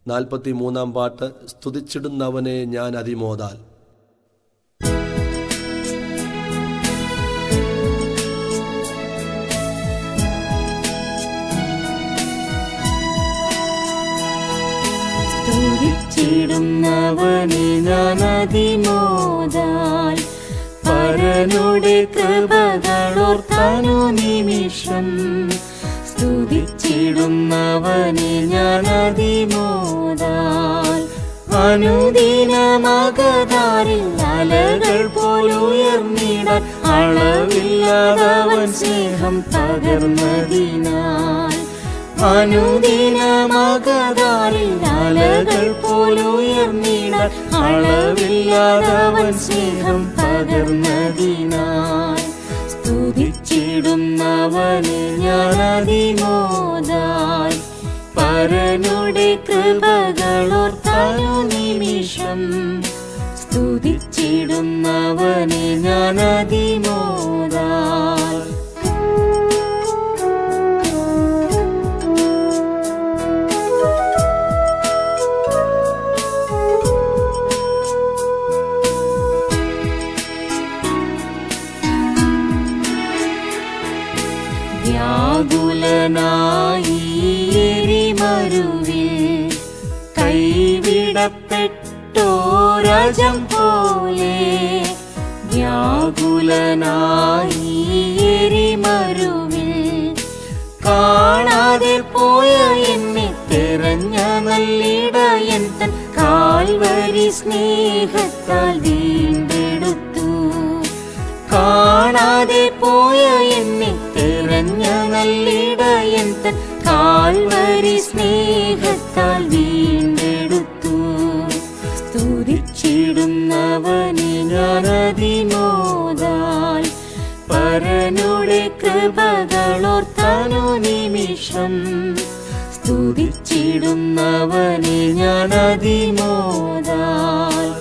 നാൽപ്പത്തി മൂന്നാം പാട്ട് സ്തുതിച്ചിടുന്നവനെ ഞാൻ അതിമോദാൽ സ്തുതിച്ചിടുന്നവനെ ഞാൻ അതിമോദാൽ പരനുടെ കൃപകളോർത്താനു നിമിഷം സ്തുതിച്ചിടുന്നവനെ ഞാൻ അതിമോദാൽ അനുദിനമകതാരിൽ അലകൾ പോലുയർന്നിടാൻ അളവില്ലാതവൻ സ്നേഹം പകർന്നതിനാൽ അനുദിനമകതാരിൽ അലകൾ പോലുയർന്നിടാൻ അളവില്ലാതവൻ സ്നേഹം പകർന്നതിനാൽ സ്തുതിച്ചിടുന്നവനെ ഞാൻ അതിമോദാൽ പരനുടെ കൃപകളോർത്താനു നിമിഷം സ്തുതിച്ചിടുന്നവനെ ഞാൻ അതിമോദാൽ വ്യാകുലനായി എരിമരുവിൽ കൈവിടപ്പെട്ടോരജം പോലെ വ്യാകുലനായി എരിമരുവിൽ കാണാതെ പോയ എന്നെ തെരഞ്ഞ നല്ലിടയൻ തൻ കാൽവരി സ്നേഹത്താൽ വീണ്ടെടുത്തു കാണാതെ പോയ എന്നെ തെരഞ്ഞ നല്ലിടയൻ തൻ കാൽവരി സ്നേഹത്താൽ വീണ്ടെടുത്തു സ്തുതിച്ചിടുന്നവനെ ഞാൻ അതിമോദാൽ പരനുടെ കൃപകളോർത്താനു നിമിഷം സ്തുതിച്ചിടുന്നവനെ ഞാൻ അതിമോദാൽ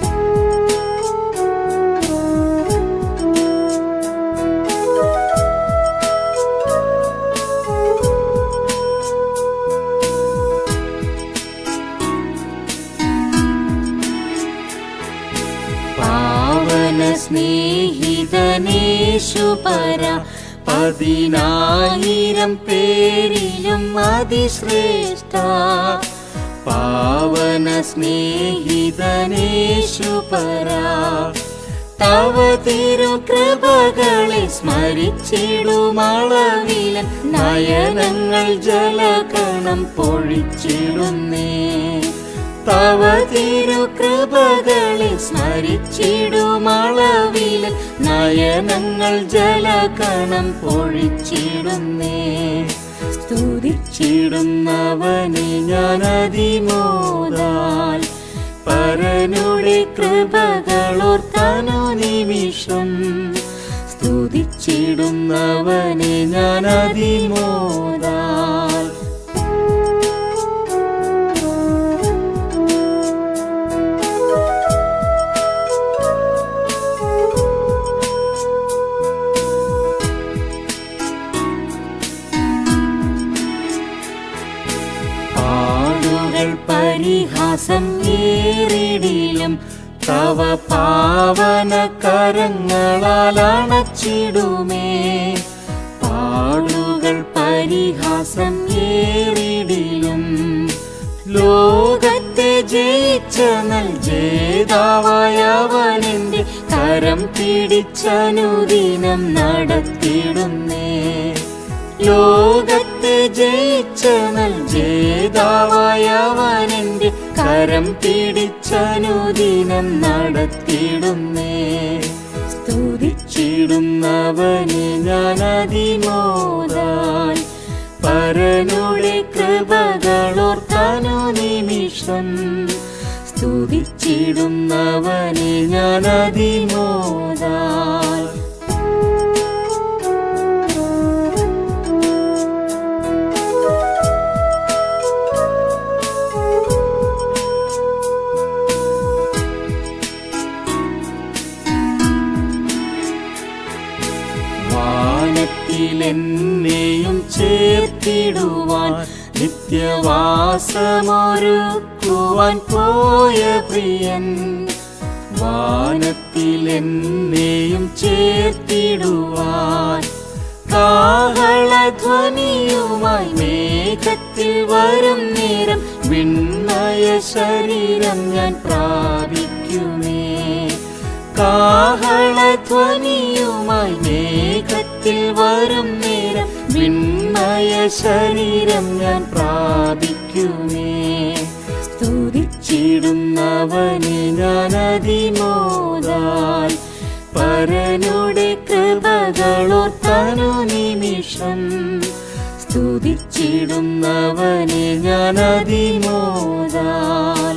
പാവന സ്നേഹിതനേശുപര പതിനായിരം പേരിലും അതിശ്രേഷ്ഠ പാവന സ്നേഹിതനേശുപര തവ തിരുകൃപകളെ സ്മരിച്ചിടുമളവിലൻ നയനങ്ങൾ ജലകണം പൊഴിച്ചിടുന്നേ തവ തിരുകൃപകളെ സ്മരിച്ചിടുമളവിലൻ നയനങ്ങൾ ജലകണം പൊഴിച്ചിടുന്നേ സ്തുതിച്ചിടുന്നവനെ ഞാൻ അതിമോദാൽ പരനുടെ കൃപകളോർത്താനു നിമിഷം സ്തുതിച്ചിടുന്നവനെ ഞാൻ അതിമോദാൽ പാടുകൾ പരിഹാസം ഏറിടിലും തവ പാവന കരങ്ങളാൽ അണച്ചിടുമേ പാടുകൾ പരിഹാസം ഏറിടിലും ലോകത്തെ ജയിച്ച നൽ ജേതാവായവനെന്റെ കരം പിടിച്ചനുദിനം നടത്തിടുന്നേ ലോകത്തെ ജയിച്ച നൽ ജേതാവായവനെന്റെ കരം പിടിച്ചനുദിനം നടത്തിടുന്നേ സ്തുതിച്ചിടുന്നവനെ ഞാൻ അതിമോദാൽ പരനുടെ കൃപകളോർത്താനു നിമിഷം സ്തുതിച്ചിടുന്നവനെ ഞാൻ അതിമോദാൽ വാനത്തിലെന്നെയും ചേർത്തിടുവാൻ നിത്യവാസ വാസമൊരുക്കുവാൻ പോയ പ്രിയൻ വാനത്തിൽ എന്നെയും ചേർത്തിടുവാൻ കാഹളധ്വനിയുമായി മേഘത്തിൽ വരും നേരം വിണ്ണയ ശരീരം ഞാൻ പ്രാപിക്കുമേ കാഹളധ്വനിയുമായി മേഘത്തിൽ വരും നേരം വിണ്ണയ ശരീരം ഞാൻ പ്രാപിക്കുമേ സ്തുതിച്ചിടുന്നവനെ ഞാൻ അതിമോദാൽ പരനുടെ കൃപകളോർത്തനു നിമിഷം സ്തുതിച്ചിടുന്നവനെ ഞാൻ അതിമോദാൽ